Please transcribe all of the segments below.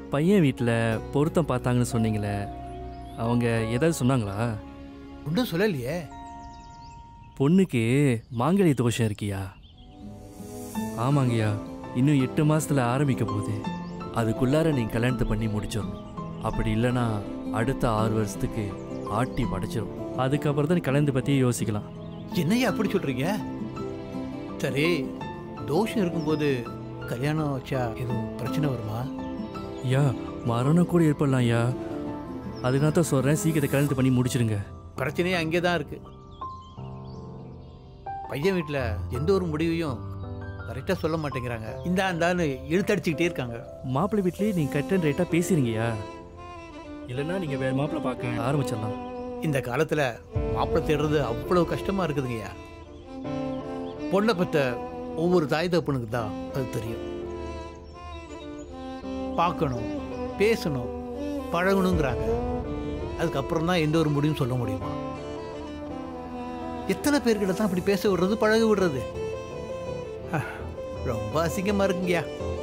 பையன் வீட்டில் பொருத்தம் பார்த்தாங்கன்னு சொன்னீங்களே அவங்க ஏதாவது சொன்னாங்களா ஒன்றும் சொல்லலையே பொண்ணுக்கு மாங்கல்ய தோஷம் இருக்கியா ஆமாங்கய்யா இன்னும் எட்டு மாசத்துல ஆரம்பிக்க போகுது அதுக்குள்ளார நீங்க கல்யாணத்தை பண்ணி முடிச்சிடணும் அப்படி இல்லைன்னா அடுத்த ஆறு வருஷத்துக்கு ஆட்டி மடைச்சிடும் அதுக்கப்புறம் தான் கல்யாணத்தை பற்றி யோசிக்கலாம் என்னய்யா அப்படி சொல்றீங்க சரி தோஷம் இருக்கும்போது கல்யாணம் வச்சா எதுவும் பிரச்சனை வருமா ஐயா மரணம் கூட ஏற்படலாம் ஐயா அதுக்காக தான் சொல்கிறேன் சீக்கிரத்தை கல்யாணத்தை பண்ணி முடிச்சிடுங்க பிரச்சனையே அங்கே தான் இருக்கு பையன் வீட்டில் எந்த ஒரு முடிவையும் கரெக்டாக சொல்ல மாட்டேங்கிறாங்க இந்த அந்தான்னு இழுத்தடிச்சுக்கிட்டே இருக்காங்க மாப்பிள்ளை வீட்லேயே நீங்கள் கட்டன் ரேட்டாக பேசுறீங்கய்யா இல்லைன்னா நீங்கள் வேறு மாப்பிள்ளை பார்க்க ஆரம்பிச்சிடலாம் இந்த காலத்தில் மாப்பிள்ளை தேடுறது அவ்வளவு கஷ்டமாக இருக்குதுங்கய்யா பொண்ணை பற்ற ஒவ்வொரு தாய் தப்புனுக்கு தான் அது தெரியும் பார்க்கணும் பேசணும் பழகணுங்கிறாங்க அதுக்கப்புறம் தான் எந்த ஒரு முடிவும் சொல்ல முடியுமா எத்தனை பேர்கிட்ட தான் அப்படி பேச விடுறது பழக விடுறது அஹ், ரொம்ப அசிங்கமாக இருக்குங்கய்யா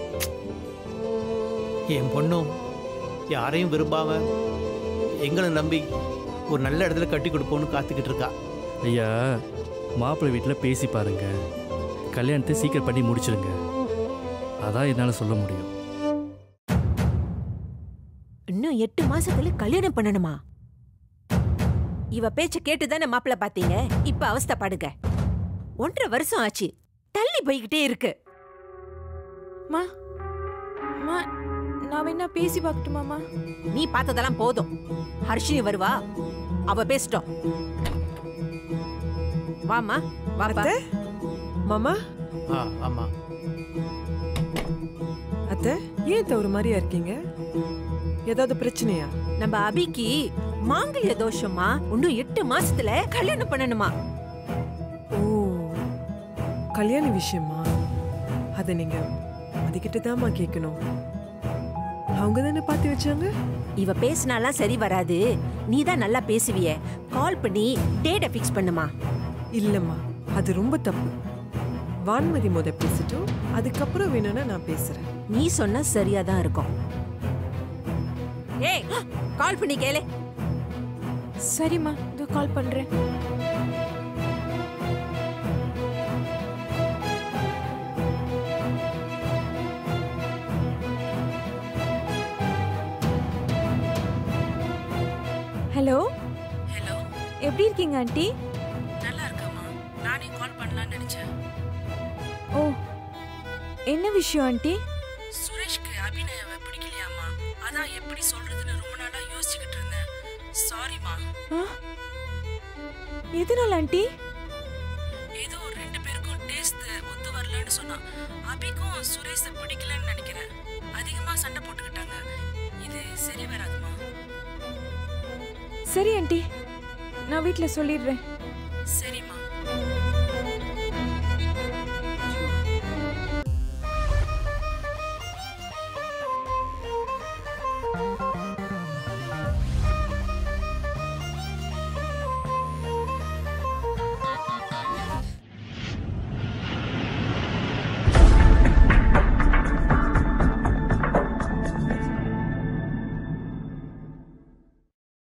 என் பொண்ணும் யாரையும் விரும்பாம எங்களை நம்பி ஒரு நல்ல இடத்துல கட்டி கொடுப்போம்னு காத்துக்கிட்டு இருக்கா ஐயா மாப்பிள்ளை வீட்டில் பேசி பாருங்க கல்யாணத்தை சீக்கிரம் பண்ணி முடிச்சிடுங்க அதான் என்னால் சொல்ல முடியும் இன்னும் எட்டு மாசத்துல கல்யாணம் பண்ணணுமா இவ பேச்ச கேட்டு தானே மாப்பிள்ள பாத்தீங்க இப்ப அவஸ்தைப்படுங்க ஒன்றரை வருஷம் ஆச்சு தள்ளி போய்கிட்டே இருக்கு மா மா நான் வேணா பேசி பார்க்கட்டுமாமா நீ பார்த்ததெல்லாம் போதும் ஹர்ஷினி வருவா அவ பேசிட்டோம் வாமா வாப்பா அத்தை மாமா ஆ ஆமாம் அத்தை ஏன் அத்தை ஒரு மாதிரியா இருக்கீங்க ஏதாவது பிரச்சனையா நம்ம அபிக்கு மாங்கல்ய தோஷமா இன்னும் எட்டு மாசத்துல கல்யாணம் பண்ணணுமா ஓ கல்யாண விஷயமா அதை நீங்க அதுகிட்ட தாம்மா கேட்கணும் அவங்க தானே பார்த்து வச்சாங்க இவ பேசினாலாம் சரி வராது நீ தான் நல்லா பேசுவியே கால் பண்ணி டேட்டை ஃபிக்ஸ் பண்ணுமா இல்லம்மா அது ரொம்ப தப்பு வான்மதி முத பேசிட்டோம் அதுக்கப்புறம் வேணும்னா நான் பேசுறேன் நீ சொன்னா சரியா தான் இருக்கும் ஏய் கால் பண்ணி கேளு சரிம்மா இதோ கால் பண்றேன் ஹலோ ஹலோ எப்படி இருக்கீங்க ஆண்டி நல்லா இருக்கம்மா நானே கால் பண்ணலாம்னு நினைச்சேன் ஓ என்ன விஷயம் ஆண்டி சுரேஷ்க்கு அபிநயாவை பிடிக்கலையாம்மா அதான் எப்படி சொல்றதுன்னு ரொம்ப நாளா யோசிச்சுக்கிட்டு இருந்தேன் சாரிம்மா ஆ? எதனால ஆண்டி ஏதோ ரெண்டு பேருக்கும் டேஸ்ட் ஒத்து வரலன்னு சொன்னான் அபிக்கும் சுரேஷை பிடிக்கலன்னு நினைக்கிறேன் அதிகமா சண்டை போட்டுக்கிட்டாங்க இது சரி வராதுமா சரி ஆண்டி நான் வீட்டில் சொல்லிடுறேன் சரிம்மா